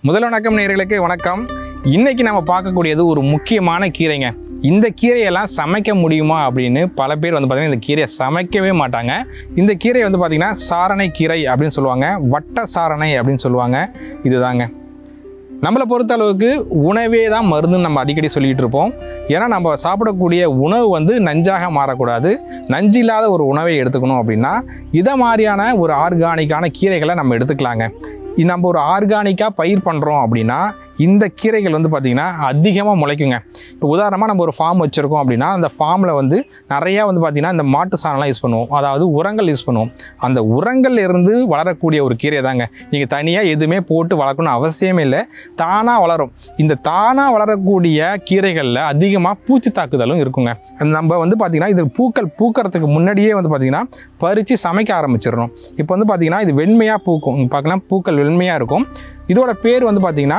முதல் வணக்கம் நேயர்களுக்கு வணக்கம் இன்னைக்கு நம்ம பார்க்கக்கூடியது ஒரு முக்கியமான கீரைங்க இந்த கீரையெல்லாம் சமைக்க முடியுமா அப்படின்னு பல பேர் வந்து பார்த்திங்கன்னா இந்த கீரையை சமைக்கவே மாட்டாங்க இந்த கீரை வந்து பார்த்திங்கன்னா சாரணை கீரை அப்படின்னு சொல்லுவாங்க வட்ட சாரணை அப்படின்னு சொல்லுவாங்க இதுதாங்க நம்மளை பொறுத்த அளவுக்கு உணவே தான் மருந்துன்னு நம்ம அடிக்கடி சொல்லிகிட்டு இருப்போம் ஏன்னா நம்ம சாப்பிடக்கூடிய உணவு வந்து நஞ்சாக மாறக்கூடாது நஞ்சு இல்லாத ஒரு உணவை எடுத்துக்கணும் அப்படின்னா இதை மாதிரியான ஒரு ஆர்கானிக்கான கீரைகளை நம்ம எடுத்துக்கலாங்க இது நம்ம ஒரு ஆர்கானிக்காக பயிர் பண்ணுறோம் அப்படின்னா இந்த கீரைகள் வந்து பார்த்திங்கன்னா அதிகமாக முளைக்குங்க இப்போ உதாரணமாக நம்ம ஒரு ஃபார்ம் வச்சுருக்கோம் அப்படின்னா அந்த ஃபார்மில் வந்து நிறையா வந்து பார்த்திங்கன்னா இந்த மாட்டு சாணம்லாம் யூஸ் பண்ணுவோம் அதாவது உரங்கள் யூஸ் பண்ணுவோம் அந்த உரங்கள்ல இருந்து வளரக்கூடிய ஒரு கீரை தாங்க நீங்கள் தனியாக எதுவுமே போட்டு வளர்க்கணும் அவசியமே இல்லை தானாக வளரும் இந்த தானாக வளரக்கூடிய கீரைகளில் அதிகமாக பூச்சி தாக்குதலும் இருக்குங்க நம்ம வந்து பார்த்திங்கன்னா இது பூக்கள் பூக்கறதுக்கு முன்னாடியே வந்து பார்த்திங்கன்னா பறித்து சமைக்க ஆரம்பிச்சிடணும் இப்போ வந்து பார்த்திங்கன்னா இது வெண்மையாக பூக்கும் இங்க பார்க்கலாம் பூக்கள் வெண்மையாக இருக்கும் இதோட பேர் வந்து பார்த்திங்கன்னா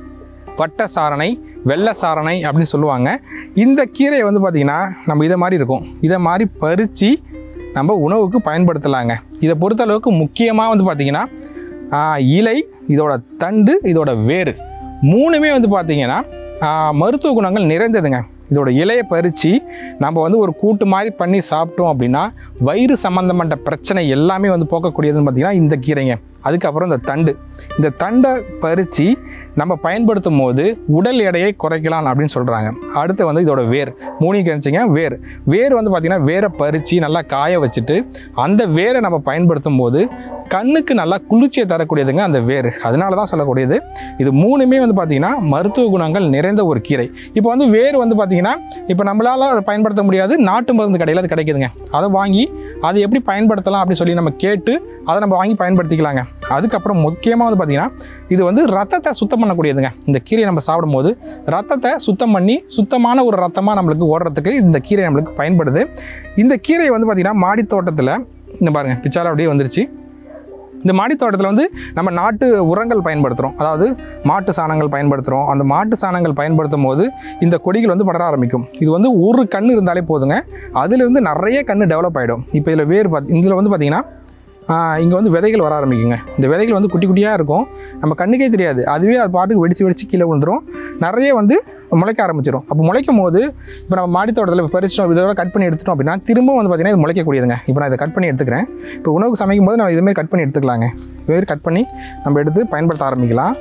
வட்ட சாரணை வெள்ளை சாரணை அப்படின்னு சொல்லுவாங்க இந்த கீரையை வந்து பார்த்திங்கன்னா நம்ம இதை மாதிரி இருக்கும் இதை மாதிரி பறித்து நம்ம உணவுக்கு பயன்படுத்தலாங்க இதை பொறுத்தளவுக்கு முக்கியமாக வந்து பார்த்திங்கன்னா ஆஹ், இலை இதோட தண்டு இதோட வேர் மூணுமே வந்து பார்த்திங்கன்னா ஆஹ், மருத்துவ குணங்கள் நிறைந்ததுங்க இதோட இலையை பறித்து நம்ம வந்து ஒரு கூட்டு மாதிரி பண்ணி சாப்பிட்டோம் அப்படின்னா வயிறு சம்மந்தப்பட்ட பிரச்சனை எல்லாமே வந்து போக்கக்கூடியதுன்னு பார்த்திங்கன்னா இந்த கீரைங்க அதுக்கப்புறம் இந்த தண்டு இந்த தண்டை பறித்து நம்ம பயன்படுத்தும் போது உடல் எடையை குறைக்கலாம் அப்படின்னு சொல்கிறாங்க அடுத்து வந்து இதோட வேர் மூணையும் கணிச்சிங்க வேர் வேர் வந்து பார்த்திங்கன்னா வேரை பறித்து நல்லா காய வச்சுட்டு அந்த வேரை நம்ம பயன்படுத்தும் போது கண்ணுக்கு நல்லா குளிர்ச்சியை தரக்கூடியதுங்க அந்த வேர் அதனால தான் சொல்லக்கூடியது இது மூணுமே வந்து பார்த்திங்கன்னா மருத்துவ குணங்கள் நிறைந்த ஒரு கீரை இப்போ வந்து வேர் வந்து பார்த்திங்கன்னா இப்போ நம்மளால் அதை பயன்படுத்த முடியாது நாட்டு மருந்து கடையில் அது கிடைக்குதுங்க அதை வாங்கி அதை எப்படி பயன்படுத்தலாம் அப்படின்னு சொல்லி நம்ம கேட்டு அதை நம்ம வாங்கி பயன்படுத்திக்கலாங்க அதுக்கப்புறம் முக்கியமாக வந்து பார்த்திங்கன்னா இது வந்து ரத்தத்தை சுத்தம் பண்ணக்கூடியதுங்க இந்த கீரையை நம்ம சாப்பிடும்போது ரத்தத்தை சுத்தம் பண்ணி சுத்தமான ஒரு ரத்தமாக நம்மளுக்கு ஓடுறதுக்கு இந்த கீரை நம்மளுக்கு பயன்படுது இந்த கீரையை வந்து பார்த்திங்கன்னா மாடி தோட்டத்தில் இந்த பாருங்கள் பிச்சால அப்படியே வந்துருச்சு இந்த மாடி தோட்டத்தில் வந்து நம்ம நாட்டு உரங்கள் பயன்படுத்துகிறோம் அதாவது மாட்டு சாணங்கள் பயன்படுத்துகிறோம் அந்த மாட்டு சாணங்கள் பயன்படுத்தும் போது இந்த கொடிகள் வந்து படர ஆரம்பிக்கும் இது வந்து ஒரு கன்று இருந்தாலே போதுங்க அதிலிருந்து நிறைய கன்று டெவலப் ஆகிடும் இப்போ இதில் வேர் பார்த்து இதில் வந்து பார்த்திங்கன்னா இங்கே வந்து விதைகள் வர ஆரம்பிக்குங்க இந்த விதைகள் வந்து குட்டி குட்டியாக இருக்கும் நம்ம கண்ணுக்கே தெரியாது அதுவே அது பாட்டுக்கு வெடிச்சு வெடிச்சு கீழே விழுந்துரும் நிறைய வந்து முளைக்க ஆரம்பிச்சிடும் அப்போ முளைக்கும் போது இப்போ நம்ம மாடி தோட்டத்தில் பறிச்சிட்டோம் இதோட கட் பண்ணி எடுத்துட்டோம் அப்படின்னா திரும்ப வந்து பார்த்திங்கன்னா இது முளைக்கக்கூடியதுங்க இப்போ நான் இதை கட் பண்ணி எடுத்துக்கிறேன் இப்போ உணவுக்கு சமைக்கும் போது நம்ம இதுமாதிரி கட் பண்ணி எடுத்துக்கலாங்க வேறு கட் பண்ணி நம்ம எடுத்து பயன்படுத்த ஆரம்பிக்கலாம்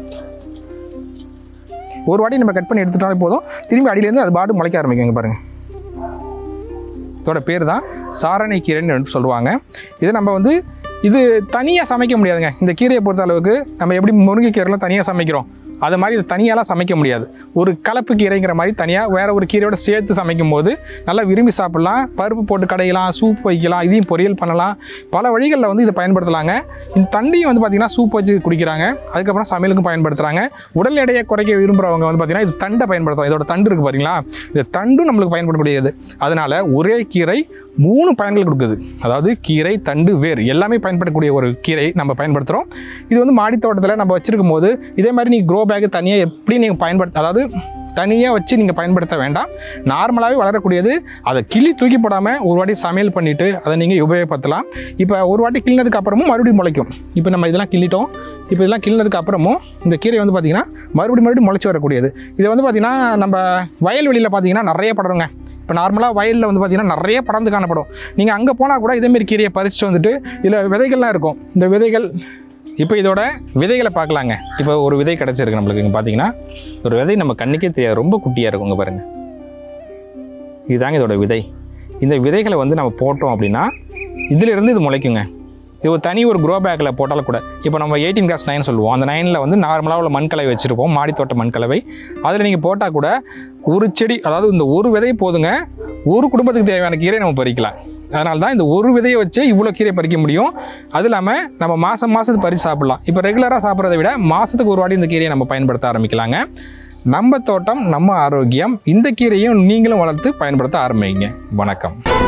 ஒரு வாட்டி நம்ம கட் பண்ணி எடுத்துட்டாலே போதும் திரும்பி அடியிலேருந்து அது பாட்டு முளைக்க ஆரம்பிக்குங்க பாருங்கள் இதோட பேர் தான் சாரணை கீரைன்னு சொல்லுவாங்க இதை நம்ம வந்து இது தனியாக சமைக்க முடியாதுங்க இந்த கீரையை பொறுத்த அளவுக்கு நம்ம எப்படி முருங்கைக்கீரைலாம் தனியாக சமைக்கிறோம் அது மாதிரி இது தனியாலாம் சமைக்க முடியாது ஒரு கலப்பு கீரைங்கிற மாதிரி தனியாக வேற ஒரு கீரையோட சேர்த்து சமைக்கும் போது நல்லா விரும்பி சாப்பிடலாம் பருப்பு போட்டு கடையலாம் சூப் வைக்கலாம் இதையும் பொரியல் பண்ணலாம் பல வழிகளில் வந்து இதை பயன்படுத்தலாங்க இந்த தண்டையும் வந்து பார்த்திங்கன்னா சூப் வச்சு குடிக்கிறாங்க அதுக்கப்புறம் சமையலுக்கும் பயன்படுத்துகிறாங்க உடல் எடையை குறைக்க விரும்புகிறவங்க வந்து பார்த்திங்கன்னா இது தண்டை பயன்படுத்தலாம் இதோட தண்டு இருக்குது பாத்தீங்களா இந்த தண்டும் நம்மளுக்கு பயன்படக்கூடியது அதனால ஒரே கீரை மூணு பயன்கள் கொடுக்குது அதாவது கீரை தண்டு வேர் எல்லாமே பயன்படக்கூடிய ஒரு கீரை நம்ம பயன்படுத்துகிறோம் இது வந்து மாடி தோட்டத்தில் நம்ம வச்சிருக்கும் போது இதே மாதிரி நீங்கள் க்ரோ பேக் தனியாக எப்படி நீங்கள் பயன்படுத்த அதாவது தனியாக வச்சு நீங்கள் பயன்படுத்த வேண்டாம் நார்மலாகவே வளரக்கூடியது அதை கிள்ளி தூக்கி போடாமல் ஒரு வாட்டி சமையல் பண்ணிவிட்டு அதை நீங்கள் உபயோகப்படுத்தலாம் இப்போ ஒரு வாட்டி கிள்ளினதுக்கு அப்புறமும் மறுபடியும் முளைக்கும் இப்போ நம்ம இதெல்லாம் கிள்ளிட்டோம் இப்போ இதெல்லாம் கிள்ளினதுக்கு அப்புறமும் இந்த கீரை வந்து பார்த்திங்கன்னா மறுபடியும் மறுபடியும் முளைச்சி வரக்கூடியது இது வந்து பார்த்திங்கன்னா நம்ம வயல்வெளியில் பார்த்தீங்கன்னா நிறைய படருங்க இப்போ நார்மலாக வயலில் வந்து பார்த்திங்கன்னா நிறைய படர்ந்து காணப்படும் நீங்கள் அங்கே போனால் கூட இதேமாரி கீரையை பறிச்சுட்டு வந்துட்டு இதில் விதைகள்லாம் இருக்கும் இந்த விதைகள் இப்போ இதோட விதைகளை பார்க்கலாங்க இப்போ ஒரு விதை கிடச்சிருக்கு நம்மளுக்கு இங்கே பார்த்தீங்கன்னா ஒரு விதை நம்ம கண்ணுக்கே தெரியாது ரொம்ப குட்டியாக இருக்குங்க பாருங்கள் இதுதாங்க இதோட விதை இந்த விதைகளை வந்து நம்ம போட்டோம் அப்படின்னா இதிலிருந்து இது முளைக்குங்க இது ஒரு தனி ஒரு க்ரோ பேக்கில் போட்டாலும் கூட இப்போ நம்ம எயிட்டீன் காஸ் நைன் சொல்லுவோம் அந்த நைனில் வந்து நார்மலாக உள்ள மண்கலவை வச்சுருப்போம் மாடித்தோட்ட மண்கலவை அதில் நீங்கள் போட்டால் கூட ஒரு செடி அதாவது இந்த ஒரு விதை போதுங்க ஒரு குடும்பத்துக்கு தேவையான கீரை நம்ம பறிக்கலாம் அதனால தான் இந்த ஒரு விதையை வச்சு இவ்வளோ கீரை பறிக்க முடியும் அது இல்லாமல் நம்ம மாதம் மாதத்துக்கு பறித்து சாப்பிடலாம் இப்போ ரெகுலராக சாப்பிட்றத விட மாதத்துக்கு ஒரு வாட்டி இந்த கீரையை நம்ம பயன்படுத்த ஆரம்பிக்கலாங்க நம்ம தோட்டம் நம்ம ஆரோக்கியம் இந்த கீரையும் நீங்களும் வளர்த்து பயன்படுத்த ஆரம்பிங்க வணக்கம்